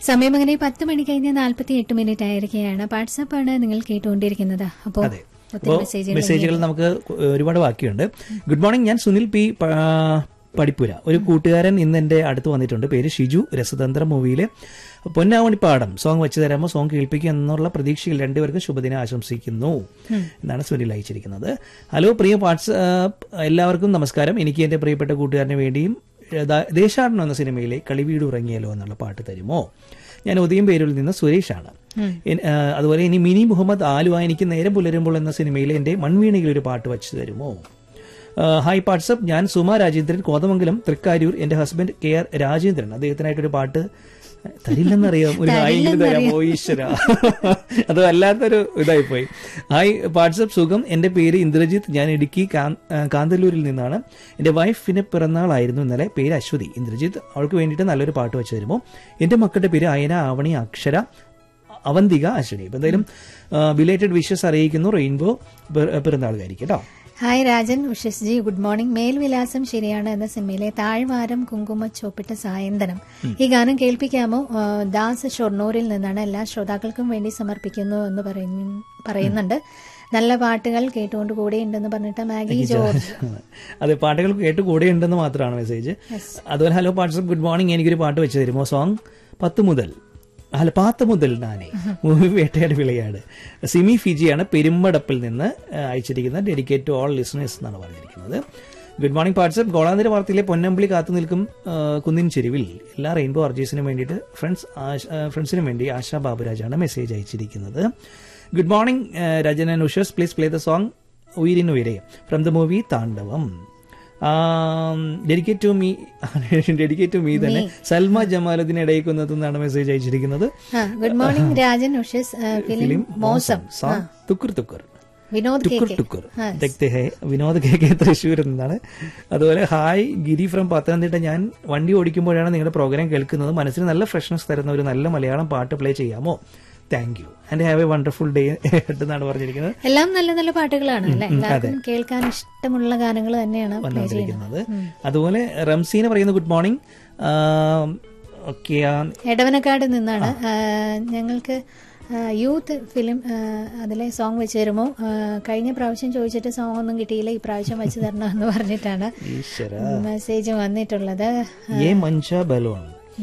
സമയം അങ്ങനെ പത്ത് മണി കഴിഞ്ഞ് നാൽപ്പത്തി എട്ട് മിനിറ്റ് ആയിരിക്കുകയാണ് വാട്സാപ്പാണ് നിങ്ങൾ കേട്ടുകൊണ്ടിരിക്കുന്നത് അപ്പോൾ അതെ ഒത്തിരി അപ്പോൾ മെസ്സേജുകൾ മെസ്സേജുകൾ നമുക്ക് ഒരുപാട് ബാക്കിയുണ്ട് ഗുഡ് മോർണിംഗ് ഞാൻ സുനിൽ പി പ- പടിപ്പുര ഒരു കൂട്ടുകാരൻ ഇന്ന് എന്റെ അടുത്ത് വന്നിട്ടുണ്ട് പേര് ഷിജു രസതന്ത്ര മൂവിയിലെ പൊന്നാമണിപ്പാടം സോങ് വെച്ച് തരാമോ സോങ് കേൾപ്പിക്കുക എന്നുള്ള പ്രതീക്ഷയിൽ രണ്ടുപേർക്കും ശുഭദിനം ആശംസിക്കുന്നു എന്നാണ് സുനിൽ അയച്ചിരിക്കുന്നത് ഹലോ പ്രിയ വാട്സ്ആപ്പ് എല്ലാവർക്കും നമസ്കാരം എനിക്ക് എന്റെ പ്രിയപ്പെട്ട കൂട്ടുകാരന് വേണ്ടിയും ദാ- ദേശാടനം എന്ന സിനിമയിലെ കളിവീട് ഉറങ്ങിയല്ലോ എന്നുള്ള പാട്ട് തരുമോ ഞാൻ ഉദയം പേരിൽ നിന്ന് സുരേഷാണ് എൻ- ആ, അതുപോലെ ഇനി മിനി മുഹമ്മദ് ആലുവ എനിക്ക് നേരം പുലരുമ്പോൾ എന്ന സിനിമയിലെ എന്റെ മൺവീണയിൽ ഒരു പാട്ട് വച്ചു തരുമോ ആ, ഹായ് വാട്സപ്പ് ഞാൻ സുമ രാജേന്ദ്രൻ കോതമംഗലം തൃക്കാരൂർ എന്റെ ഹസ്ബൻഡ് കെ ആർ രാജേന്ദ്രൻ അദ്ദേഹത്തിനായിട്ടൊരു പാട്ട് തരില്ലെന്നറിയാം ഒരു ഹായെങ്കിലും തരാമോ ഈശ്വര അത് വല്ലാത്തൊരു ഇതായിപ്പോയി ഹായ് വാട്സപ്പ് സുഖം എന്റെ പേര് ഇന്ദ്രജിത്ത് ഞാൻ ഇടുക്കി കാ- ആ, കാന്തല്ലൂരിൽ നിന്നാണ് എന്റെ വൈഫിന് പിറന്നാളായിരുന്നു ഇന്നലെ പേര് അശ്വതി ഇന്ദ്രജിത്ത് അവൾക്ക് വേണ്ടിയിട്ട് നല്ലൊരു പാട്ട് വെച്ച് തരുമോ എന്റെ മക്കളുടെ പേര് അയന ആവണി അക്ഷര അവന്തിക അശ്വിനി ഇപ്പൊ എന്തായാലും ബിലേറ്റഡ് വിഷസ് അറിയിക്കുന്നു റെയിൻബോ പിറന്നാളുകാരിക്കും കേട്ടോ hi Rajan Ushas ji good morning മേൽവിലാസം ശരിയാണ് എന്ന സിനിമയിലെ താഴ്വാരം കുങ്കുമ ചോപ്പിട്ട സായന്തനം ഈ ഗാനം കേൾപ്പിക്കാമോ ആ, ദാസ് ഷൊർണൂരിൽ നിന്നാണ് എല്ലാ ശ്രോതാക്കൾക്കും വേണ്ടി സമർപ്പിക്കുന്നു എന്ന് പറയുന്നു- പറയുന്നുണ്ട് നല്ല പാട്ടുകൾ കേട്ടുകൊണ്ട് കൂടെ ഉണ്ടെന്ന് പറഞ്ഞിട്ട് മാഗി ജോർജ് അതെ പാട്ടുകൾ കേട്ട് കൂടെ ഉണ്ടെന്ന് മാത്രമാണ് മെസ്സേജ് അതുപോലെ ഹലോ വാട്സപ്പ് ഗുഡ് മോർണിംഗ് എനിക്കൊരു പാട്ട് വെച്ച് തരുമോ സോങ് പത്ത് മുതൽ അല്ല പാത്ത് മുതൽ നാനേ മൂവി വേട്ടയാട് വിളയാട് സിമി ഫിജിയാണ് പെരുമ്പടപ്പിൽ നിന്ന് ആ, അയച്ചിരിക്കുന്നത് ഡെഡിക്കേറ്റ് ടു ഓൾ ലിസണേഴ്സ് എന്നാണ് പറഞ്ഞിരിക്കുന്നത് ഗുഡ് മോർണിംഗ് വാട്സപ്പ് ഗോളാന്തര വാർത്തയിലെ പൊന്നമ്പളി കാത്തു നിൽക്കും ആ, കുന്നിൻ ചെരുവിൽ എല്ലാ റെയിൻബോ അർജീസിനും വേണ്ടിയിട്ട് ഫ്രണ്ട്സ് ആശ- ആ, ഫ്രണ്ട്സിനും വേണ്ടി ആശാ ബാബുരാജാണ് മെസ്സേജ് അയച്ചിരിക്കുന്നത് good morning Rajana and Ushas please play the song ഉയിരിൻ ഉയരെ from the movie Thandavam dedicate to me dedicate to me തന്നെ സൽമ ജമാലുദ്ദീൻ ഇടയിക്കുന്നത് എന്നാണ് മെസ്സേജ് അയച്ചിരിക്കുന്നത് ആ, ഗുഡ് മോർണിംഗ് രാജൻ ഉഷസ് ആ, ഫിലിം മോസം സോങ് തുക്കുർ തുക്കുർ വിനോദ് കെ തുക്കുർ കെ തുക്കുർ ദക്തേ ഹേ വിനോദ് കെ കെ തൃശ്ശൂർ എന്നാണ് അതുപോലെ ഹായ് ഗിരി ഫ്രം പത്തനംതിട്ട ഞാൻ വണ്ടി ഓടിക്കുമ്പോഴാണ് നിങ്ങളുടെ പ്രോഗ്രാം കേൾക്കുന്നത് മനസ്സിന് നല്ല ഫ്രഷ്നസ് തരുന്ന ഒരു നല്ല മലയാളം പാട്ട് പ്ലേ ചെയ്യാമോ thank you and have a wonderful day എന്നാണ് പറഞ്ഞിരിക്കുന്നത് എല്ലാം നല്ല നല്ല പാട്ടുകളാണ് അല്ലെ എല്ലാവർക്കും കേൾക്കാൻ ഇഷ്ടമുള്ള ഗാനങ്ങൾ തന്നെയാണ് play ചെയ്യുന്നത് വന്നിരിക്കുന്നത് അതുപോലെ റംസീന പറയുന്ന ഗുഡ് മോർണിംഗ് ഓക്കെ എടവനക്കാട് നിന്നാണ് ആ, ഞങ്ങൾക്ക് ആ, യൂത്ത് ഫിലിം ആ, അതിലെ സോങ് വെച്ച് തരുമോ ആ, കഴിഞ്ഞ പ്രാവശ്യം ചോദിച്ചിട്ട് സോങ് ഒന്നും കിട്ടിയില്ല ഈ പ്രാവശ്യം വെച്ച് തരണം എന്ന് പറഞ്ഞിട്ടാണ് ഈശ്വര മെസ്സേജ് വന്നിട്ടുള്ളത് ഏ മഞ്ച ബലോൺ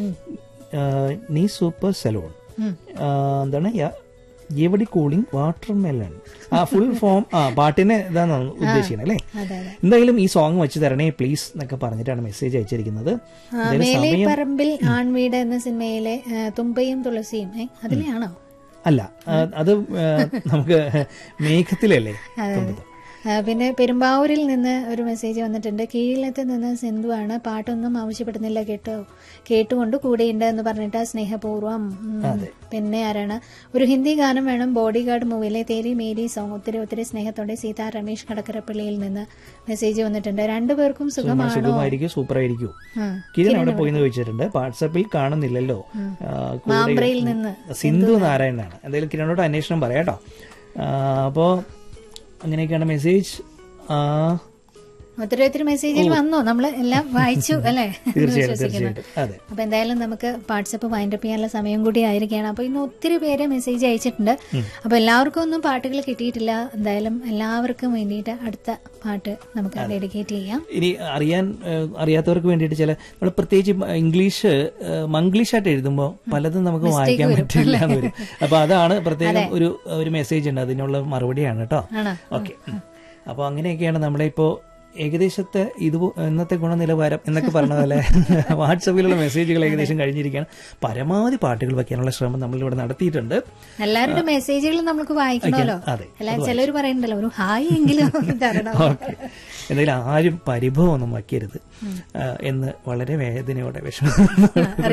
നീ സൂപ്പർ സലോൺ എന്താണ് യ- എവിടെ കൂളിംഗ് വാട്ടർ മെലൺ ആ ഫുൾ ഫോം ആ പാട്ടിനെ ഇതാണ് ഉദ്ദേശിക്കുന്നത് അല്ലേ അതെ അതെ എന്തായാലും ഈ സോങ് വെച്ച് തരണേ പ്ലീസ് എന്നൊക്കെ പറഞ്ഞിട്ടാണ് മെസ്സേജ് അയച്ചിരിക്കുന്നത് ആ, എന്തായാലും മേലെ സമയം പറമ്പിൽ ആൺവീട് എന്ന സിനിമയിലെ ആ, തുമ്പയും തുളസിയും ഏ, അതിലെയാണോ അല്ല ആ, അത് ആ, നമുക്ക് മേഘത്തിലല്ലേ തുമ്പത്ത്. ആ, പിന്നെ പെരുമ്പാവൂരിൽ നിന്ന് ഒരു മെസ്സേജ് വന്നിട്ടുണ്ട് കീഴിലത്ത് നിന്ന് സിന്ധുവാണ് പാട്ടൊന്നും ആവശ്യപ്പെടുന്നില്ല കേട്ടോ കേട്ടുകൊണ്ട് കൂടെയുണ്ട് എന്ന് പറഞ്ഞിട്ട് സ്നേഹപൂർവ്വം ഉം. പിന്നെ ആരാണ് ഒരു ഹിന്ദി ഗാനം വേണം ബോഡി ഗാർഡ് മൂവിയിലെ തേരി മേരി സോങ് ഒത്തിരി ഒത്തിരി സ്നേഹത്തോടെ സീതാ രമേശ് കടക്കരപ്പള്ളിയിൽ നിന്ന് മെസ്സേജ് വന്നിട്ടുണ്ട് രണ്ടുപേർക്കും സുഖമാണോ സുഖമായിരിക്കും സൂപ്പർ ആയിരിക്കും ആ. കിരൺ അവിടെ പോയി ചോദിച്ചിട്ടുണ്ട് വാട്സാപ്പിൽ കാണുന്നില്ലല്ലോ ആ, കൂടെ- മാമ്പ്രയിൽ നിന്ന് സിന്ധു നാരായണനാണ് എന്തായാലും കിരണോട് അന്വേഷണം പറയാട്ടോ ആ, അപ്പോ അങ്ങനെയൊക്കെയാണ് മെസ്സേജ് ആ, ഒത്തിരി ഒത്തിരി മെസ്സേജിൽ വന്നു നമ്മൾ എല്ലാം വായിച്ചു അല്ലേ എന്ന് തീർച്ചയായിട്ടും വിശ്വസിക്കുന്നു തീർച്ചയായിട്ടും അതെ അപ്പൊ എന്തായാലും നമുക്ക് വാട്സപ്പ് വൈൻഡപ്പ് ചെയ്യാനുള്ള സമയം കൂടി ആയിരിക്കുകയാണ് അപ്പൊ ഇന്ന് ഒത്തിരി പേര് മെസ്സേജ് അയച്ചിട്ടുണ്ട് അപ്പൊ എല്ലാവർക്കും ഒന്നും പാട്ടുകൾ കിട്ടിയിട്ടില്ല എന്തായാലും എല്ലാവർക്കും വേണ്ടിയിട്ട് അടുത്ത പാട്ട് നമുക്ക് ഡെഡിക്കേറ്റ് ചെയ്യാം ഇനി അറിയാൻ ഏഹ്, അറിയാത്തവർക്ക് വേണ്ടിയിട്ട് ചില നമ്മൾ പ്രത്യേകിച്ച് ഇംഗ്ലീഷ് ഏഹ്, മംഗ്ലീഷായിട്ട് എഴുതുമ്പോൾ പലതും നമുക്ക് വായിക്കാൻ പറ്റില്ല എന്ന് വരും അപ്പൊ അതാണ് പ്രത്യേകം ഒരു ഒരു മെസ്സേജ് ഉണ്ട് അതിനുള്ള മറുപടിയാണ് കേട്ടോ ആണോ ഓക്കെ അപ്പൊ അങ്ങനെയൊക്കെയാണ് നമ്മുടെ ഇപ്പോ ഏകദേശത്തെ ഇത് ഇന്നത്തെ ഗുണനിലവാരം എന്നൊക്കെ പറഞ്ഞ പോലെ വാട്സപ്പിലുള്ള മെസ്സേജുകൾ ഏകദേശം കഴിഞ്ഞിരിക്കുകയാണ് പരമാവധി പാട്ടുകൾ വെക്കാനുള്ള ശ്രമം നമ്മളിവിടെ നടത്തിയിട്ടുണ്ട് എല്ലാവരുടെ മെസ്സേജുകൾ നമുക്ക് വായിക്കണമല്ലോ അതെ, അല്ല ചിലർ പറയുന്നുണ്ടല്ലോ ഒരു ഹായ് എങ്കിലും തരണം ഓക്കെ എന്തായാലും ആരും പരിഭവം ഒന്നും വയ്ക്കരുത് ആ, എന്ന് വളരെ വേദനയോടെ വിഷമം